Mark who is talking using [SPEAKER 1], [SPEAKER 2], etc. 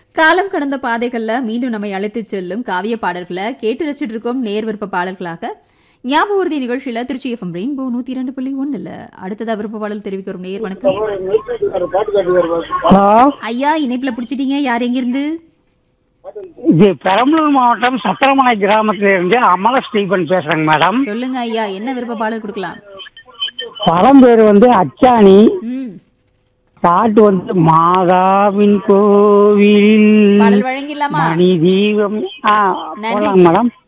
[SPEAKER 1] காலம் கடந்த பாதைகள்ல மீண்டும் நம்மை அழைத்துச் செல்லும் காவிய பாடல்களை கேட்டு ரசிச்சிட்டு இருக்கோம் நேர் விருப்ப பாடல்களாக ஞாபக உறுதி நிகழ்ச்சியில திருச்சி எஃப்எம் ரெயின்போ நூத்தி இரண்டு புள்ளி ஒண்ணுல அடுத்ததா விருப்ப பாடல் தெரிவிக்க ஒரு நேர் வணக்கம்
[SPEAKER 2] ஹலோ
[SPEAKER 1] ஐயா இணைப்புல புடிச்சிட்டீங்க யார் எங்கிருந்து
[SPEAKER 2] இது பெரம்பலூர் மாவட்டம் சத்திரமலை கிராமத்துல இருந்து அமல ஸ்டீபன் பேசுறேங்க மேடம்
[SPEAKER 1] சொல்லுங்க ஐயா என்ன விருப்ப பாடல் கொடுக்கலாம்
[SPEAKER 2] படம் பேர் வந்து அச்சாணி
[SPEAKER 1] ம்
[SPEAKER 2] பாட்டு வந்து மாதாவின் கோவில்
[SPEAKER 1] பாடல் வழங்கிடலாமா
[SPEAKER 2] மணி தீபம் ஆ
[SPEAKER 1] நன்றி
[SPEAKER 2] போலாம் மேடம்